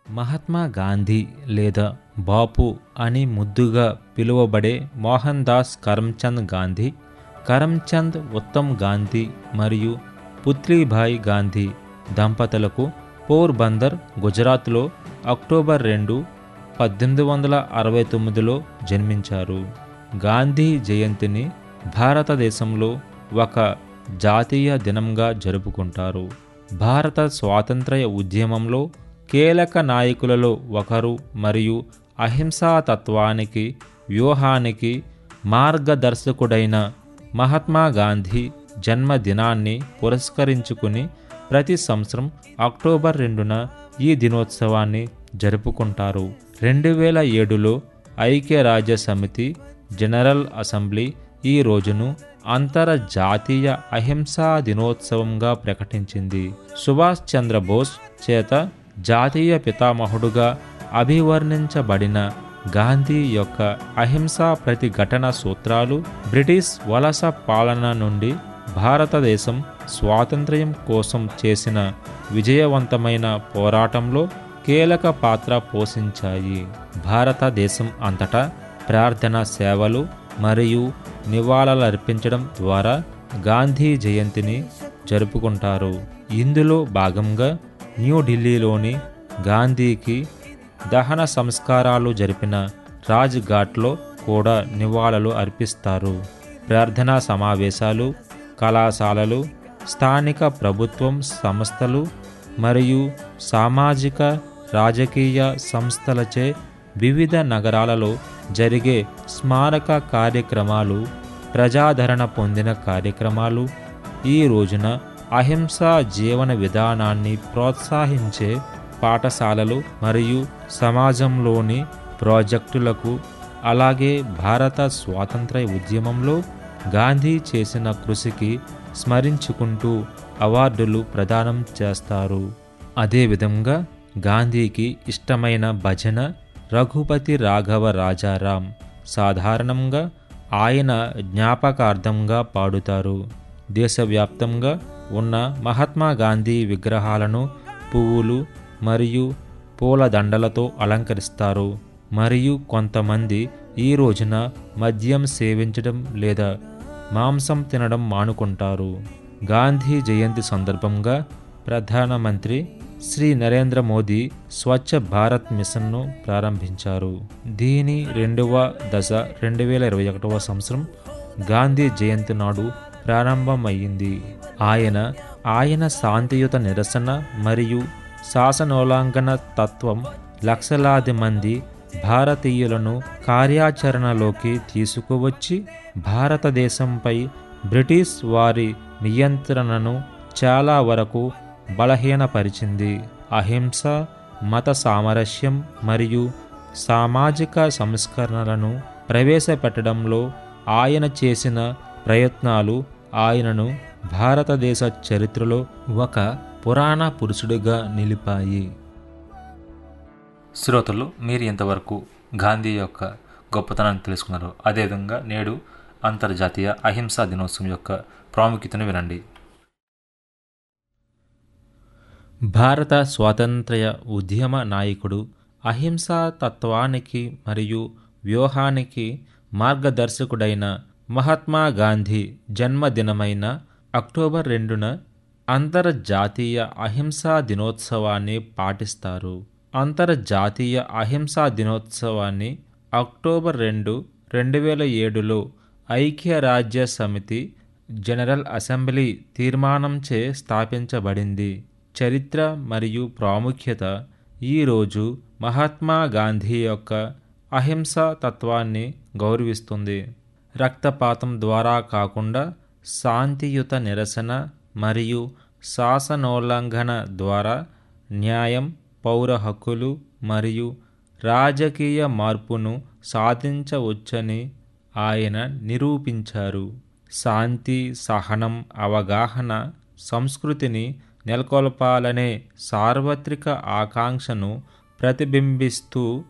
మహాత్మా గాంధీ లేదా బాపు అని ముద్దుగా పిలువబడే మోహన్ దాస్ కరమ్చంద్ గాంధీ కరమ్చంద్ ఉత్తమ్ గాంధీ మరియు పుత్లీభాయ్ గాంధీ దంపతులకు పోర్బందర్ గుజరాత్లో అక్టోబర్ రెండు పద్దెనిమిది వందల అరవై తొమ్మిదిలో జన్మించారు గాంధీ జయంతిని భారతదేశంలో ఒక జాతీయ దినంగా జరుపుకుంటారు భారత స్వాతంత్ర్య ఉద్యమంలో కీలక నాయకులలో ఒకరు మరియు అహింసా తత్వానికి వ్యూహానికి మార్గదర్శకుడైన మహాత్మా గాంధీ జన్మదినాన్ని పురస్కరించుకుని ప్రతి సంవత్సరం అక్టోబర్ రెండున ఈ దినోత్సవాన్ని జరుపుకుంటారు రెండు వేల ఏడులో ఐక్యరాజ్య సమితి జనరల్ అసెంబ్లీ ఈ రోజును అంతర్జాతీయ అహింసా దినోత్సవంగా ప్రకటించింది సుభాష్ చంద్రబోస్ చేత జాతీయ పితామహుడుగా అభివర్ణించబడిన గాంధీ యొక్క అహింసా ప్రతిఘటన సూత్రాలు బ్రిటిష్ వలస పాలన నుండి భారతదేశం స్వాతంత్ర్యం కోసం చేసిన విజయవంతమైన పోరాటంలో కీలక పాత్ర పోషించాయి భారతదేశం అంతటా ప్రార్థన సేవలు మరియు నివాళులర్పించడం ద్వారా గాంధీ జయంతిని జరుపుకుంటారు ఇందులో భాగంగా న్యూఢిల్లీలోని గాంధీకి దహన సంస్కారాలు జరిపిన రాజ్ ఘాట్లో కూడా నివాళులు అర్పిస్తారు ప్రార్థనా సమావేశాలు కళాశాలలు స్థానిక ప్రభుత్వం సంస్థలు మరియు సామాజిక రాజకీయ సంస్థలచే వివిధ నగరాలలో జరిగే స్మారక కార్యక్రమాలు ప్రజాదరణ పొందిన కార్యక్రమాలు ఈ రోజున అహింసా జీవన విధానాన్ని ప్రోత్సహించే పాఠశాలలు మరియు సమాజంలోని ప్రాజెక్టులకు అలాగే భారత స్వాతంత్ర ఉద్యమంలో గాంధీ చేసిన కృషికి స్మరించుకుంటూ అవార్డులు ప్రదానం చేస్తారు అదేవిధంగా గాంధీకి ఇష్టమైన భజన రఘుపతి రాఘవ రాజారాం సాధారణంగా ఆయన జ్ఞాపకార్థంగా పాడుతారు దేశవ్యాప్తంగా ఉన్న మహాత్మా గాంధీ విగ్రహాలను పువ్వులు మరియు పూలదండలతో అలంకరిస్తారు మరియు కొంతమంది ఈ రోజున మద్యం సేవించడం లేదా మాంసం తినడం మానుకుంటారు గాంధీ జయంతి సందర్భంగా ప్రధానమంత్రి శ్రీ నరేంద్ర మోదీ స్వచ్ఛ భారత్ మిషన్ను ప్రారంభించారు దీని రెండవ దశ రెండు వేల ఇరవై ఒకటవ సంవత్సరం గాంధీ జయంతి నాడు ప్రారంభమయ్యింది ఆయన ఆయన శాంతియుత నిరసన మరియు శాసనోల్లంఘన తత్వం లక్షలాది మంది భారతీయులను కార్యాచరణలోకి తీసుకువచ్చి భారతదేశంపై బ్రిటిష్ వారి నియంత్రణను చాలా వరకు బలహీనపరిచింది అహింస మత సామరస్యం మరియు సామాజిక సంస్కరణలను ప్రవేశపెట్టడంలో ఆయన చేసిన ప్రయత్నాలు ఆయనను భారతదేశ చరిత్రలో ఒక పురాణ పురుషుడిగా నిలిపాయి శ్రోతలు మీరు ఇంతవరకు గాంధీ యొక్క గొప్పతనాన్ని తెలుసుకున్నారు అదేవిధంగా నేడు అంతర్జాతీయ అహింసా దినోత్సవం యొక్క ప్రాముఖ్యతను వినండి భారత స్వాతంత్ర్య ఉద్యమ నాయకుడు అహింసా తత్వానికి మరియు వ్యూహానికి మార్గదర్శకుడైన మహాత్మా గాంధీ జన్మదినమైన అక్టోబర్ రెండున అంతర్జాతీయ అహింసా దినోత్సవాన్ని పాటిస్తారు అంతర్జాతీయ అహింసా దినోత్సవాన్ని అక్టోబర్ రెండు రెండు వేల ఏడులో ఐక్యరాజ్య సమితి జనరల్ అసెంబ్లీ తీర్మానంచే స్థాపించబడింది చరిత్ర మరియు ప్రాముఖ్యత ఈరోజు మహాత్మా గాంధీ యొక్క అహింసా తత్వాన్ని గౌరవిస్తుంది రక్తపాతం ద్వారా కాకుండా శాంతియుత నిరసన మరియు శాసనోల్లంఘన ద్వారా న్యాయం పౌర హక్కులు మరియు రాజకీయ మార్పును సాధించవచ్చని ఆయన నిరూపించారు శాంతి సహనం అవగాహన సంస్కృతిని నెలకొల్పాలనే సార్వత్రిక ఆకాంక్షను ప్రతిబింబిస్తూ